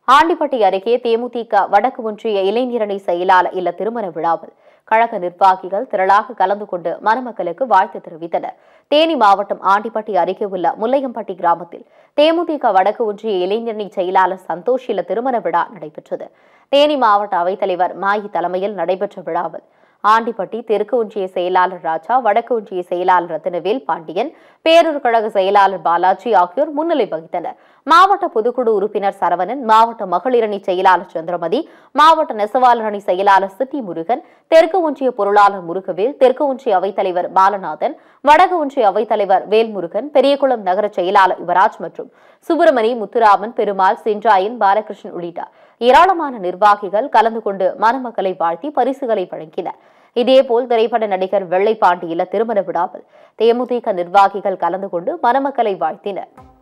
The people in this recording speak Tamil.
ஆண்டிப்பட்டி அருகே தேமுதிக வடக்கு ஒன்றிய இளைஞரணி செயலாளர் இல்ல திருமண விழாவில் கழக நிர்வாகிகள் திரளாக கலந்து கொண்டு மணமக்களுக்கு வாழ்த்து தெரிவித்தனர் தேனி மாவட்டம் ஆண்டிப்பட்டி அருகே உள்ள முல்லையம்பட்டி கிராமத்தில் தேமுதிக வடக்கு ஒன்றிய இளைஞரணி செயலாளர் சந்தோஷ் இல்ல திருமண விழா நடைபெற்றது தேனி மாவட்ட அவைத்தலைவர் மாயி தலைமையில் நடைபெற்ற விழாவில் ஆண்டிப்பட்டி தெற்கு ஒன்றிய செயலாளர் ராஜா வடக்கு ஒன்றிய செயலாளர் ரத்தினவேல் பாண்டியன் பேரூர் கழக செயலாளர் பாலாஜி ஆகியோர் முன்னிலை வகித்தனர் மாவட்ட பொதுக்குழு உறுப்பினர் சரவணன் மாவட்ட மகளிரணி செயலாளர் சந்திரமதி மாவட்ட நெசவாளர் அணி செயலாளர் சிட்டி முருகன் தெற்கு ஒன்றிய பொருளாளர் முருகவேல் தெற்கு ஒன்றிய அவைத்தலைவர் பாலநாதன் வடக்கு ஒன்றிய அவைத்தலைவர் வேல்முருகன் பெரியகுளம் நகர செயலாளர் யுவராஜ் மற்றும் சுப்பிரமணி முத்துராமன் பெருமாள் சென்றாயன் பாலகிருஷ்ணன் உள்ளிட்ட ஏராளமான நிர்வாகிகள் கலந்து கொண்டு மணமக்களை வாழ்த்தி பரிசுகளை வழங்கினர் இதேபோல் திரைப்பட நடிகர் வெள்ளைப்பாண்டி இல்ல திருமண விழாவில் தேமுதிக நிர்வாகிகள் கலந்து கொண்டு மணமக்களை வாழ்த்தினர்